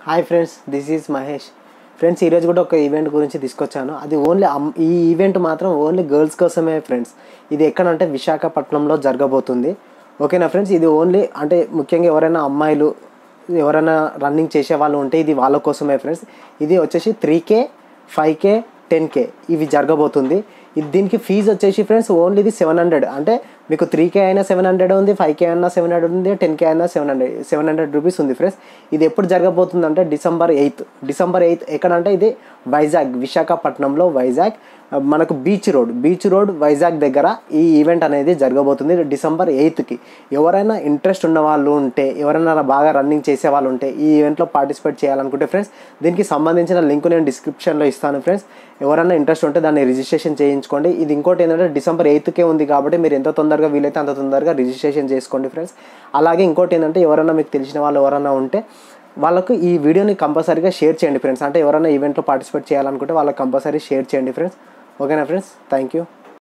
hi friends this is Mahesh friends ఈరోజు కూడా ఒక ఈవెంట్ గురించి తీసుకొచ్చాను అది ఓన్లీ అమ్ ఈ ఈవెంట్ మాత్రం ఓన్లీ గర్ల్స్ కోసమే ఫ్రెండ్స్ ఇది ఎక్కడంటే విశాఖపట్నంలో జరగబోతుంది ఓకేనా ఫ్రెండ్స్ ఇది ఓన్లీ అంటే ముఖ్యంగా ఎవరైనా అమ్మాయిలు ఎవరైనా రన్నింగ్ చేసే వాళ్ళు ఉంటే ఇది వాళ్ళ కోసమే ఫ్రెండ్స్ ఇది వచ్చేసి three K five K ten K ఇవి జరగబోతుంది ఇది దీనికి ఫీజు వచ్చేసి ఫ్రెండ్స్ ఓన్లీ ఇది సెవెన్ హండ్రెడ్ అంటే మీకు త్రీ కే అయినా సెవెన్ హండ్రెడ్ ఉంది ఫైవ్ కే అయినా సెవెన్ హండ్రెడ్ ఉంది టెన్ కే అయినా seven hundred seven hundred rupees ఉంది ఫ్రెండ్స్ ఇది ఎప్పుడు జరగబోతుంది అంటే డిసెంబర్ ఎయిత్ డిసెంబర్ ఎయిత్ ఎక్కడంటే ఇది వైజాగ్ విశాఖపట్నంలో వైజాగ్ మనకు beach road beach road Vizag దగ్గర ఈ ఈవెంట్ అనేది జరగబోతుంది డిసెంబర్ ఎయిత్కి ఎవరైనా ఇంట్రెస్ట్ ఉన్న వాళ్ళు ఉంటే ఎవరైనా బాగా రన్నింగ్ చేసే వాళ్ళు ఉంటే ఈ ఈవెంట్లో పార్టిసిపేట్ చేయాలనుకుంటే ఫ్రెండ్స్ దీనికి సంబంధించిన లింక్ నేను డిస్క్రిప్షన్లో ఇస్తాను ఫ్రెండ్స్ ఎవరైనా ఇంట్రెస్ట్ ఉంటే దాన్ని రిజిస్ట్రేషన్ చేయించుకోండి ఇది ఇంకోటి ఏంటంటే డిసెంబర్ ఎయిత్కే ఉంది కాబట్టి మీరు ఎంత తొందరగా వీలైతే అంత తొందరగా రిజిస్ట్రేషన్ చేసుకోండి ఫ్రెండ్స్ అలాగే ఇంకోటి ఏంటంటే ఎవరైనా మీకు తెలిసిన వాళ్ళు ఎవరైనా ఉంటే వాళ్ళకు ఈ వీడియోని కంపల్సరీగా షేర్ చేయండి ఫ్రెండ్స్ అంటే ఎవరైనా ఈవెంట్లో పార్టిసిపేట్ చేయాలనుకుంటే వాళ్ళకి కంపల్సరీ షేర్ చేయండి ఫ్రెండ్స్ ఓకేనా ఫ్రెండ్స్ థ్యాంక్ యూ